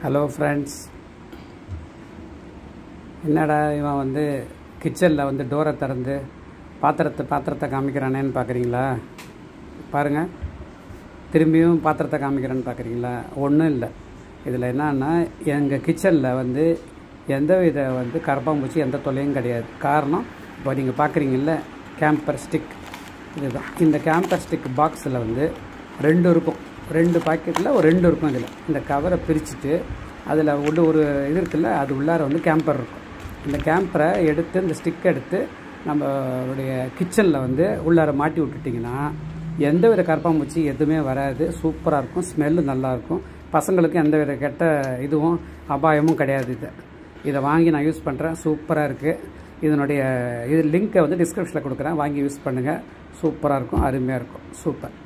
hello friends என்னடா இவன் வந்து கிச்சனில் வந்து டோரை திறந்து பாத்திரத்தை பாத்திரத்தை காமிக்கிறானேன்னு பார்க்குறீங்களா பாருங்கள் திரும்பியும் பாத்திரத்தை காமிக்கிறேன்னு பார்க்குறீங்களா ஒன்றும் இல்லை இதில் என்னன்னா எங்கள் கிச்சனில் வந்து எந்த வித வந்து கரப்பாம்பூச்சி எந்த தொல்லையும் கிடையாது காரணம் இப்போ நீங்கள் பார்க்குறீங்கல்ல கேம்பர் ஸ்டிக் இதுதான் இந்த கேம்பர் ஸ்டிக் பாக்ஸில் வந்து ரெண்டு இருக்கும் ரெண்டு பாக்கெட்டில் ஒரு ரெண்டு இருக்கும் இதில் இந்த கவரை பிரிச்சுட்டு அதில் உள்ள ஒரு இது இருக்குல்ல அது உள்ளார வந்து கேம்பர் இருக்கும் இந்த கேம்பரை எடுத்து இந்த ஸ்டிக் எடுத்து நம்மளுடைய கிச்சனில் வந்து உள்ளார மாட்டி விட்டுட்டிங்கன்னா எந்த வித கரப்பாம்பூச்சி எதுவுமே வராது சூப்பராக இருக்கும் ஸ்மெல்லு நல்லாயிருக்கும் பசங்களுக்கு எந்த வித கெட்ட இதுவும் அபாயமும் கிடையாது இது இதை வாங்கி நான் யூஸ் பண்ணுறேன் சூப்பராக இருக்குது இதனுடைய இது லிங்க்கை வந்து டிஸ்கிரிப்ஷனில் கொடுக்குறேன் வாங்கி யூஸ் பண்ணுங்கள் சூப்பராக இருக்கும் அருமையாக இருக்கும் சூப்பர்